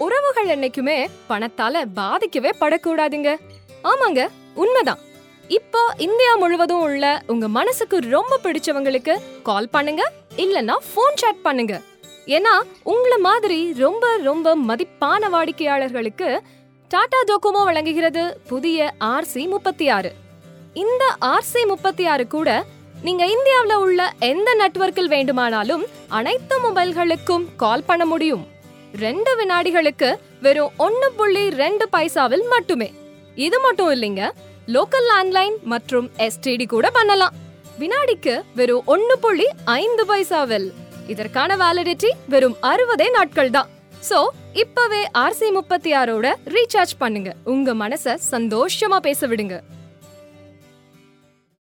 உறவுகள் என்னைக்குமே பணத்தால பாதிக்கவே படக்கூடாதுங்க ஆமாங்க உண்மைதான் இப்போ இந்தியா முழுவதும் உள்ள உங்க மனசுக்கு ரொம்ப பிடிச்சவங்களுக்கு கால் பண்ணுங்க இல்லனா ஃபோன் சாட் பண்ணுங்க ஏன்னா உங்கள மாதிரி ரொம்ப ரொம்ப மதிப்பான வாடிக்கையாளர்களுக்கு டாடா டோகோமோ வழங்குகிறது புதிய ஆர்சி முப்பத்தி ஆறு இந்த ஆர்சி முப்பத்தி ஆறு கூட நீங்க இந்தியாவுல உள்ள எந்த நெட்வொர்க்கில் வேண்டுமானாலும் அனைத்து மொபைல்களுக்கும் கால் பண்ண முடியும் ரெண்டு வினாடிகளுக்கு வெறும் ஒன்னு புள்ளி ரெண்டு பைசாவில் மட்டுமே இது மட்டும் இல்லைங்க லோக்கல் லேண்ட்லைன் மற்றும் எஸ்டிடி கூட பண்ணலாம் வினாடிக்கு வெறும் ஒன்னு புள்ளி ஐந்து பைசாவில் இதற்கான வேலிடிட்டி வெறும் அறுபதே நாட்கள் தான் சோ இப்பவே ஆர்சி முப்பத்தி ஆறோட ரீசார்ஜ் பண்ணுங்க உங்க மனச சந்தோஷமா பேச விடுங்க